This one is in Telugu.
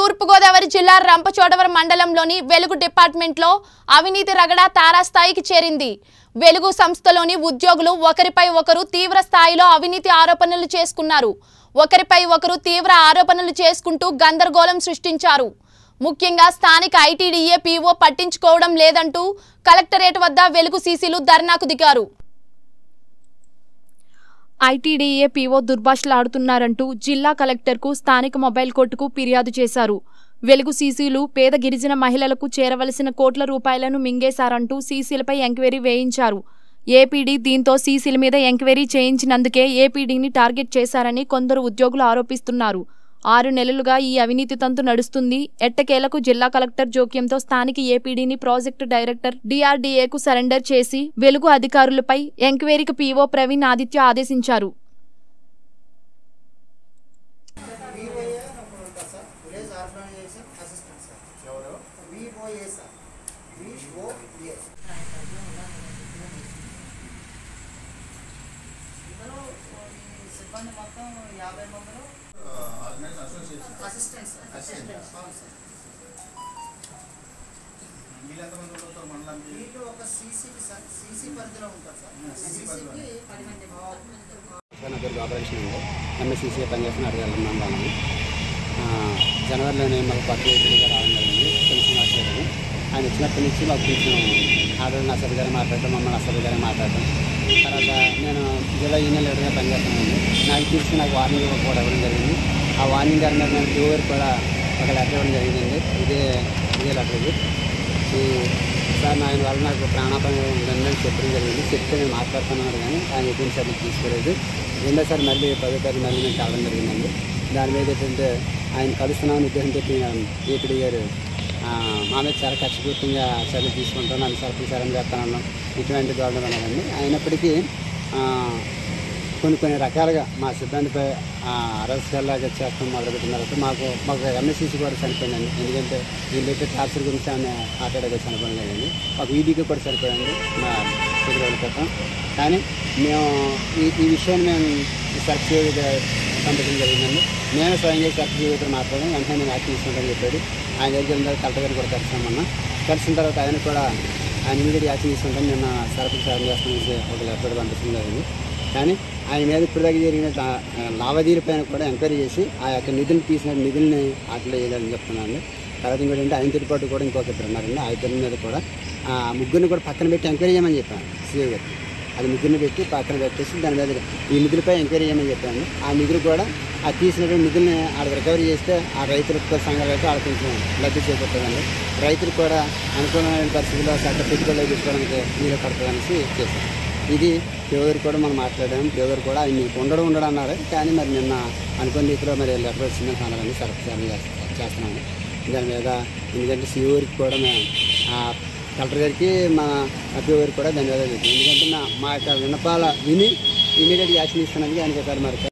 తూర్పుగోదావరి జిల్లా రంపచోడవరం మండలంలోని వెలుగు డిపార్ట్మెంట్లో అవినీతి రగడ తారాస్థాయికి చేరింది వెలుగు సంస్థలోని ఉద్యోగులు ఒకరిపై ఒకరు తీవ్ర స్థాయిలో అవినీతి ఆరోపణలు చేసుకున్నారు ఒకరిపై ఒకరు తీవ్ర ఆరోపణలు చేసుకుంటూ గందరగోళం సృష్టించారు ముఖ్యంగా స్థానిక ఐటీడీఏ పీఓ పట్టించుకోవడం లేదంటూ కలెక్టరేట్ వద్ద వెలుగు సీసీలు ధర్నాకు దిగారు ఐటీడీఏ పీఓ దుర్భాషలాడుతున్నారంటూ జిల్లా కలెక్టర్కు స్థానిక మొబైల్ కోర్టుకు ఫిర్యాదు చేశారు వెలుగు సీసీలు పేద గిరిజన మహిళలకు చేరవలసిన కోట్ల రూపాయలను మింగేశారంటూ సీసీలపై ఎంక్వైరీ వేయించారు ఏపీడీ దీంతో సీసీల మీద ఎంక్వైరీ చేయించినందుకే ఏపీడీని టార్గెట్ చేశారని కొందరు ఉద్యోగులు ఆరోపిస్తున్నారు ఆరు నెలలుగా ఈ అవినీతి తంతు నడుస్తుంది ఎట్టకేలకు జిల్లా కలెక్టర్ జోక్యంతో స్థానిక ఏపీడీని ప్రాజెక్టు డైరెక్టర్ డిఆర్డీఏకు సరెండర్ చేసి వెలుగు అధికారులపై ఎంక్వైరీకి పీఓ ప్రవీణ్ ఆదిత్య ఆదేశించారు విఓఏ అని ఒకడు ఉంటాడు sir village organisation assistant sir ఎవరు విఓఏ సార్ విఓఏ ఇందులో ఈ సిబ్బంది మొత్తం యాభై మందిలో organisation association assistant sir Assistant. అవును సార్ వీళ్ళు ఎంతమంది ఉంటారు మండలానికి వీళ్ళు ఒక సీసీకి సార్ సీసీ పరిధిలో ఉంటారు సార్ Hmm, CC పరిధిలో. సీసీకి పది మంది నా పేరు ఆపరేషన్ అండి ఎంఎస్సీసీ పనిచేస్తున్న అడగాలి వాళ్ళని జనవరిలోనే మాకు పక్క ఏపీగా రావడం జరిగింది తెలిసిన హాస్పిటల్ ఆయన వచ్చినప్పటి నుంచి మాకు కొంచెం ఆర్డర్ నసరి గారు మాట్లాడటం మమ్మల్ని నసరి గారు మాట్లాడటం తర్వాత నేను జిల్లా యూనియన్ లీడర్గా పనిచేస్తున్నానండి నాకు తెలిసి నాకు వార్నింగ్ కూడా ఇవ్వడం జరిగింది ఆ వార్నింగ్ గారి మీద నేను ప్యూర్ కూడా ఒక లెటర్ ఇవ్వడం జరిగిందండి ఇదే ఇదే లెటర్ ఇది ఈ సార్ నా ఆయన వల్ల నాకు ప్రాణాపాయం ఉందని చెప్పడం జరిగింది చెప్తే నేను మాట్లాడుతున్నాను కానీ ఆయన ఎటువంటి సార్లు తీసుకోలేదు రెండోసారి మళ్ళీ పదో తారీఖు మళ్ళీ నేను కలవడం జరిగిందండి దాని మీద ఏంటంటే ఆయన కలుస్తున్నామని ఉద్దేశం చెప్పి ఏపీ గారు ఆ, మా మీద చాలా కక్షపూర్తంగా చర్యలు తీసుకుంటాం నన్ను సరఫరా సరం చేస్తానన్నాం ఇటువంటి గవర్నమెంట్ అన్నదండి అయినప్పటికీ ఆ, కొన్ని కొన్ని రకాలుగా మా సిబ్బందిపై అరెస్టులాగా చేస్తాం మొదలుపెట్టిన తర్వాత మాకు మాకు ఎంఎస్సీసీ కూడా చనిపోయిందండి ఎందుకంటే వీళ్ళైతే టార్చర్ గురించి ఆమె మాట్లాడగా చనిపోవడం జరిగింది ఒక ఈడీకి కూడా చనిపోయింది మా కొద్ది రోజుల క్రితం కానీ మేము ఈ ఈ విషయాన్ని మేము సర్టిఫికేట్ పంపించడం జరిగిందండి నేను స్వయంగా సర్టిఫికేట్ మాట్లాడడం వెంటనే నేను యాక్షన్ తీసుకుంటానని చెప్పాడు ఆయన దగ్గర ఉన్న కలెక్టర్ గారిని కూడా కలిసాం మొన్న కలిసిన తర్వాత ఆయన కూడా ఆయన ఇమీడియట్ యాక్షన్ తీసుకుంటాను నిన్న సరఫరా సారం చేస్తామని ఒక లెటర్ పంపించడం జరిగింది కానీ ఆయన మీద ఇప్పుడు దాకా జరిగిన లా- లావాదేవీల పైన కూడా ఎంక్వైరీ చేసి ఆ యొక్క నిధులు తీసిన నిధుల్ని వాటిలో వేయాలని చెప్తున్నాను తర్వాత ఇంకోటి అంటే ఆయన పాటు కూడా ఇంకొక ఇద్దరు ఉన్నారండి ఆ ఇద్దరి మీద కూడా ఆ ముగ్గురిని కూడా పక్కన పెట్టి ఎంక్వైరీ చేయమని చెప్పాను సీఓ గారికి అది ముగ్గురిని పెట్టి పక్కన పెట్టేసి దాని మీద ఈ నిధులపై ఎంక్వైరీ చేయమని చెప్పాను ఆ నిధులు కూడా ఆ తీసినటువంటి నిధుల్ని వాళ్ళకి రికవరీ చేస్తే ఆ రైతులకు సంఘాలకు వాళ్ళకి కొంచెం లబ్ధి చేకూరుతుందండి రైతులు కూడా అనుకూలమైన పరిస్థితుల్లో చట్ట పెట్టుబడులు తీసుకోవడానికి వీలు పడుతుందనేసి చేశాను ఇది ప్యూర్ కూడా మనం మాట్లాడాము ప్యూర్ కూడా ఆయన మీకు ఉండడం ఉండడం అన్నారు కానీ మరి నిన్న అనుకున్న రీతిలో మరి లెటర్ వచ్చిందని అన్నారని సరఫరా చేస్తున్నాను దాని మీద ఎందుకంటే సిఓరికి కూడా మేము ఆ కలెక్టర్ గారికి మా ప్యూర్ కూడా ధన్యవాదాలు చెప్తాం ఎందుకంటే నా మా యొక్క విన్నపాల విని ఇమీడియట్ యాక్షన్ ఇస్తున్నందుకు ఆయనకి ఒకసారి మరి